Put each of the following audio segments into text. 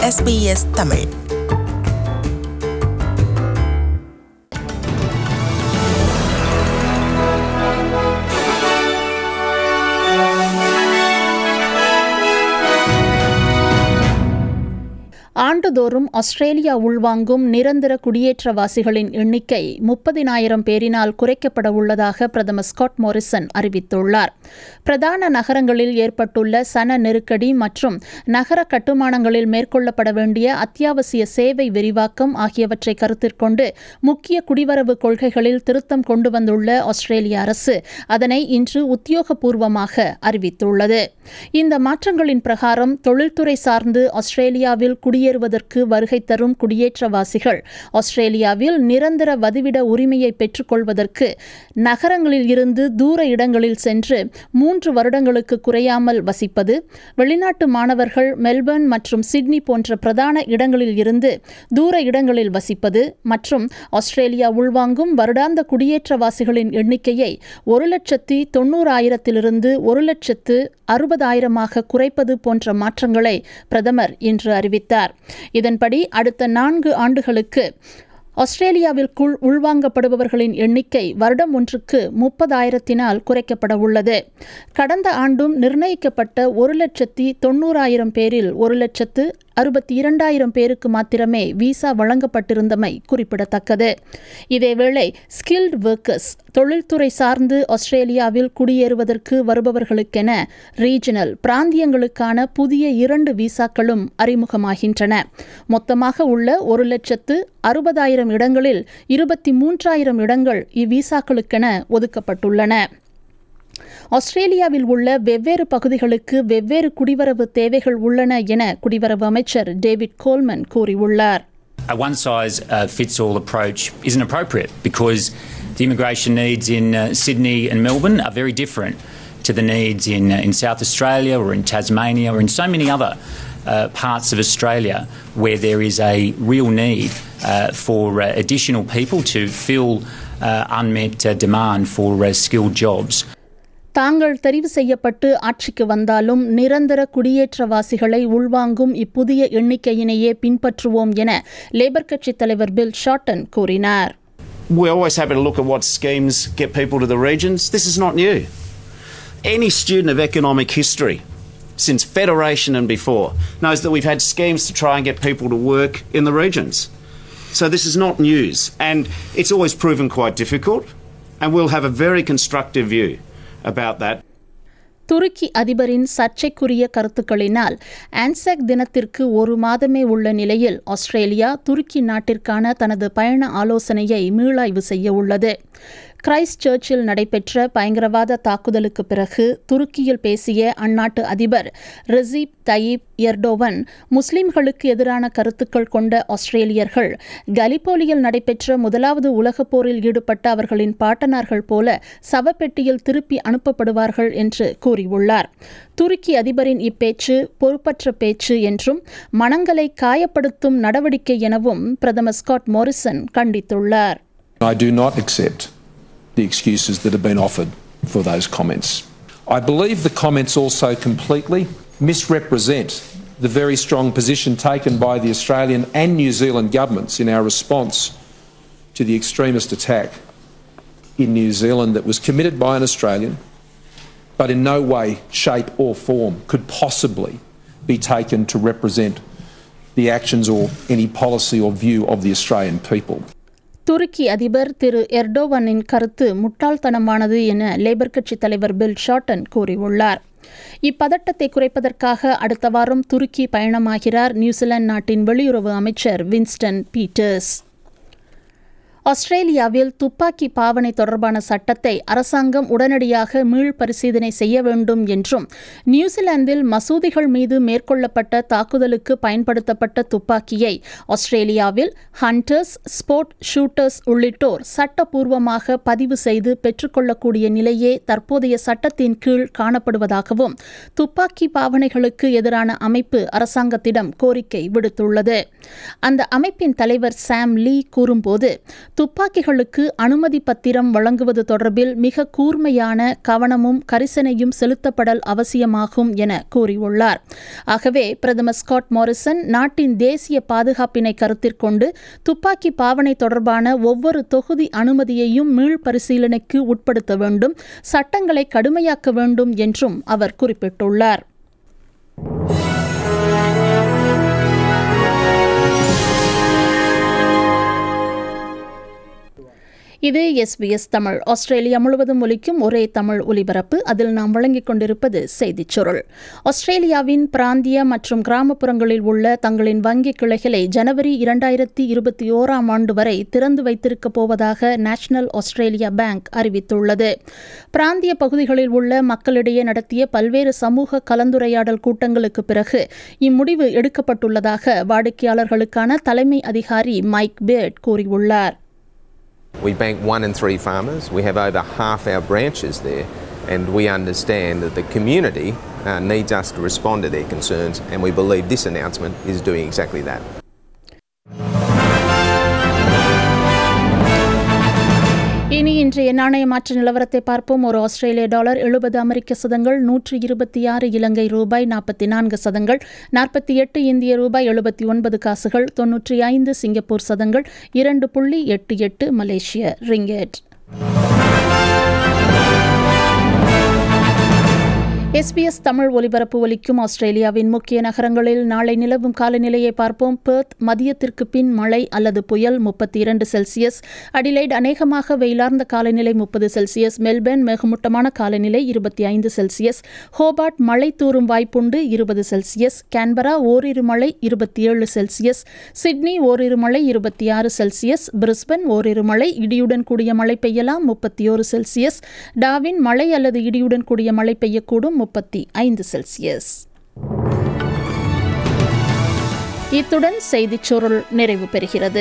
SBS Tamil ஆண்டுதோறும் Australia உள்வாங்கும் நிரந்தர குடியேற்றவாசிகளின் எண்ணிக்கை முப்பதினாயிரம் பேரினால் குறைக்கப்பட உள்ளதாக பிரதமர் ஸ்காட் மோரிசன் அறிவித்துள்ளார் பிரதான நகரங்களில் ஏற்பட்டுள்ள சன நெருக்கடி மற்றும் நகர கட்டுமானங்களில் மேற்கொள்ளப்பட வேண்டிய அத்தியாவசிய சேவை விரிவாக்கம் ஆகியவற்றை கருத்திற்கொண்டு முக்கிய குடிவரவு கொள்கைகளில் திருத்தம் கொண்டு வந்துள்ள ஆஸ்திரேலிய அரசு அதனை இன்று உத்தியோகபூர்வமாக அறிவித்துள்ளது இந்த மாற்றங்களின் பிரகாரம் தொழில்துறை சார்ந்து ஆஸ்திரேலியாவில் குடியேறுவதற்கு வருகை தரும் குடியேற்றவாசிகள் ஆஸ்திரேலியாவில் நிரந்தர வதிவிட உரிமையை பெற்றுக்கொள்வதற்கு நகரங்களில் இருந்து தூர இடங்களில் சென்று மூன்று வருடங்களுக்கு குறையாமல் வசிப்பது வெளிநாட்டு மாணவர்கள் மெல்பர்ன் மற்றும் சிட்னி போன்ற பிரதான இடங்களில் இருந்து தூர இடங்களில் வசிப்பது மற்றும் ஆஸ்திரேலியா உள்வாங்கும் வருடாந்த குடியேற்றவாசிகளின் எண்ணிக்கையை ஒரு லட்சத்தி தொண்ணூறாயிரத்திலிருந்து ஒரு லட்சத்து அறுபதாயிரமாக குறைப்பது போன்ற மாற்றங்களை பிரதமர் இன்று அறிவித்தார் இதன்படி அடுத்த நான்கு ஆண்டுகளுக்கு ஆஸ்திரேலியாவிற்குள் உள்வாங்கப்படுபவர்களின் எண்ணிக்கை வருடம் ஒன்றுக்கு முப்பதாயிரத்தினால் குறைக்கப்பட உள்ளது கடந்த ஆண்டும் நிர்ணயிக்கப்பட்ட ஒரு லட்சத்தி தொண்ணூறாயிரம் பேரில் ஒரு லட்சத்து அறுபத்தி இரண்டாயிரம் பேருக்கு மாத்திரமே விசா வழங்கப்பட்டிருந்தமை குறிப்பிடத்தக்கது இதேவேளை ஸ்கில்ட் ஒர்க்கர்ஸ் தொழில்துறை சார்ந்து ஆஸ்திரேலியாவில் குடியேறுவதற்கு வருபவர்களுக்கென ரீஜனல் பிராந்தியங்களுக்கான புதிய இரண்டு விசாக்களும் அறிமுகமாகின்றன மொத்தமாக உள்ள ஒரு லட்சத்து அறுபதாயிரம் இடங்களில் இருபத்தி மூன்றாயிரம் இடங்கள் இவ்விசாக்களுக்கென ஒதுக்கப்பட்டுள்ளன ஆஸ்திரேலியாவில் உள்ள வெவ்வேறு பகுதிகளுக்கு வெவ்வேறு குடிவரவு தேவைகள் உள்ளன என குடிவரவு அமைச்சர் டேவிட் கோல்மன் கூறியுள்ளார் A one size uh, fits all approach isn't appropriate because the immigration needs in uh, Sydney and Melbourne are very different to the needs in, uh, in South Australia or in Tasmania or in so many other uh, parts of Australia where there is a real need uh, for uh, additional people to fill uh, unmet uh, demand for uh, skilled jobs. தாங்கள் தெரிவு செய்யப்பட்டு ஆட்சிக்கு வந்தாலும் நிரந்தர குடியேற்றவாசிகளை உள்வாங்கும் இப்புதிய எண்ணிக்கையினையே பின்பற்றுவோம் என labour கட்சித் தலைவர் பில் ஷார்டன் கூறினார் We're always happy to look at what schemes get people to the regions. This is not new. Any student of economic history since Federation and before knows that we've had schemes to try and get people to work in the regions. So this is not news. And it's always proven quite difficult. And we'll have a very constructive view about that. துருக்கி அதிபரின் சர்ச்சைக்குரிய கருத்துக்களினால் Anzac தினத்திற்கு ஒரு மாதமே உள்ள நிலையில் Australia துருக்கி நாட்டிற்கான தனது பயண ஆலோசனையை மீளாய்வு செய்ய உள்ளது கிரைஸ்ட் சர்ச்சில் நடைபெற்ற பயங்கரவாத தாக்குதலுக்கு பிறகு துருக்கியில் பேசிய அந்நாட்டு அதிபர் ரெசீப் தயீப் எர்டோவன் முஸ்லிம்களுக்கு எதிரான கருத்துக்கள் கொண்ட ஆஸ்திரேலியர்கள் கலிபோலியில் நடைபெற்ற முதலாவது உலகப் போரில் ஈடுபட்ட அவர்களின் பாட்டனார்கள் போல சவப்பெட்டியில் திருப்பி அனுப்பப்படுவார்கள் என்று கூறியுள்ளார் துருக்கி அதிபரின் இப்பேச்சு பொறுப்பற்ற பேச்சு என்றும் மனங்களை காயப்படுத்தும் நடவடிக்கை எனவும் பிரதமர் ஸ்காட் மோரிசன் கண்டித்துள்ளார் I do not accept the excuses that have been offered for those comments. I believe the comments also completely misrepresent the very strong position taken by the Australian and New Zealand governments in our response to the extremist attack in New Zealand that was committed by an Australian, but in no way, shape, or form could possibly be taken to represent the actions or any policy or view of the Australian people. துருக்கி அதிபர் திரு எர்டோவனின் கருத்து முட்டாள்தனமானது என labour கட்சித் தலைவர் bill shorten கூறியுள்ளார் இப்பதட்டத்தை குறைப்பதற்காக அடுத்த வாரம் துருக்கி பயணமாகிறார் நியூசிலாந்து நாட்டின் வெளியுறவு அமைச்சர் வின்ஸ்டன் பீட்டர்ஸ் ஆஸ்திரேலியாவில் துப்பாக்கி பாவனை தொடர்பான சட்டத்தை அரசாங்கம் உடனடியாக மீள் பரிசீலனை செய்ய வேண்டும் என்றும் நியூசிலாந்தில் மசூதிகள் மீது மேற்கொள்ளப்பட்ட தாக்குதலுக்கு பயன்படுத்தப்பட்ட துப்பாக்கியை ஆஸ்திரேலியாவில் ஹண்டர்ஸ் ஸ்போர்ட் ஷூட்டர்ஸ் உள்ளிட்டோர் சட்டப்பூர்வமாக பதிவு செய்து பெற்றுக்கொள்ளக்கூடிய நிலையே தற்போதைய சட்டத்தின் கீழ் காணப்படுவதாகவும் துப்பாக்கி பாவனைகளுக்கு எதிரான அமைப்பு அரசாங்கத்திடம் கோரிக்கை விடுத்துள்ளது அந்த அமைப்பின் தலைவர் சாம் லீ கூறும்போது துப்பாக்கிகளுக்கு அனுமதி பத்திரம் வழங்குவது தொடர்பில் மிக கூர்மையான கவனமும் கரிசனையும் செலுத்தப்படல் அவசியமாகும் என கூறியுள்ளார் ஆகவே பிரதமர் ஸ்காட் மாரிசன் நாட்டின் தேசிய பாதுகாப்பினை கருத்திற்கொண்டு துப்பாக்கி பாவனை தொடர்பான ஒவ்வொரு தொகுதி அனுமதியையும் மீள் பரிசீலனைக்கு உட்படுத்த வேண்டும் சட்டங்களை கடுமையாக்க வேண்டும் என்றும் அவர் குறிப்பிட்டுள்ளார் இது எஸ்பிஎஸ் தமிழ் ஆஸ்திரேலியா முழுவதும் ஒலிக்கும் ஒரே தமிழ் ஒலிபரப்பு அதில் நாம் வழங்கிக் கொண்டிருப்பது செய்திச் சுருள் ஆஸ்திரேலியாவின் பிராந்திய மற்றும் கிராமப்புறங்களில் உள்ள தங்களின் வங்கி கிளைகளை ஜனவரி இரண்டாயிரத்தி இருபத்தி ஓராம் ஆண்டு வரை திறந்து வைத்திருக்கப் போவதாக நேஷனல் ஆஸ்திரேலியா பேங்க் அறிவித்துள்ளது பிராந்திய பகுதிகளில் உள்ள மக்களிடையே நடத்திய பல்வேறு சமூக கலந்துரையாடல் கூட்டங்களுக்கு பிறகு இம்முடிவு எடுக்கப்பட்டுள்ளதாக வாடிக்கையாளர்களுக்கான தலைமை அதிகாரி மைக் பேர்ட் கூறியுள்ளார் We bank one in three farmers. We have over half our branches there, and we understand that the community uh, needs us to respond to their concerns, and we believe this announcement is doing exactly that. இனி இன்றைய நாணய மாற்ற நிலவரத்தை பார்ப்போம் ஒரு ஆஸ்திரேலிய dollar எழுபது அமெரிக்க சதங்கள் நூற்றி இருபத்தி ஆறு இலங்கை ரூபாய் நாற்பத்தி நான்கு சதங்கள் நாற்பத்தி எட்டு இந்திய ரூபாய் எழுபத்தி ஒன்பது காசுகள் தொன்னூற்றி ஐந்து சிங்கப்பூர் சதங்கள் இரண்டு புள்ளி எட்டு எட்டு மலேசிய ரிங்கெட் எஸ்பிஎஸ் தமிழ் ஒலிபரப்பு ஒலிக்கும் ஆஸ்திரேலியாவின் முக்கிய நகரங்களில் நாளை நிலவும் காலநிலையை பார்ப்போம் பெர்த் மதியத்திற்கு பின் மழை அல்லது புயல் முப்பத்தி இரண்டு செல்சியஸ் அடிலைட் அநேகமாக வெயிலார்ந்த காலநிலை முப்பது செல்சியஸ் மெல்பர்ன் மேகமூட்டமான காலநிலை இருபத்தி ஐந்து செல்சியஸ் ஹோபார்ட் மழை தூறும் வாய்ப்புண்டு இருபது செல்சியஸ் கேன்பரா ஓரிரு மழை இருபத்தி ஏழு செல்சியஸ் சிட்னி ஓரிரு மழை இருபத்தி ஆறு செல்சியஸ் பிரிஸ்பன் ஓரிரு மழை இடியுடன் கூடிய மழை பெய்யலாம் முப்பத்தி ஓரு செல்சியஸ் டாவின் மழை அல்லது இடியுடன் கூடிய மழை பெய்யக்கூடும் முப்பத்தி ஐந்து செல்சியஸ் இத்துடன் செய்திச் சுருள் நிறைவு பெறுகிறது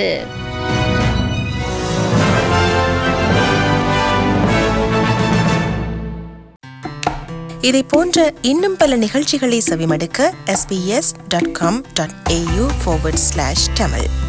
இதை போன்ற இன்னும் பல நிகழ்ச்சிகளை செவிமடுக்க sbs.com.au forward slash tamil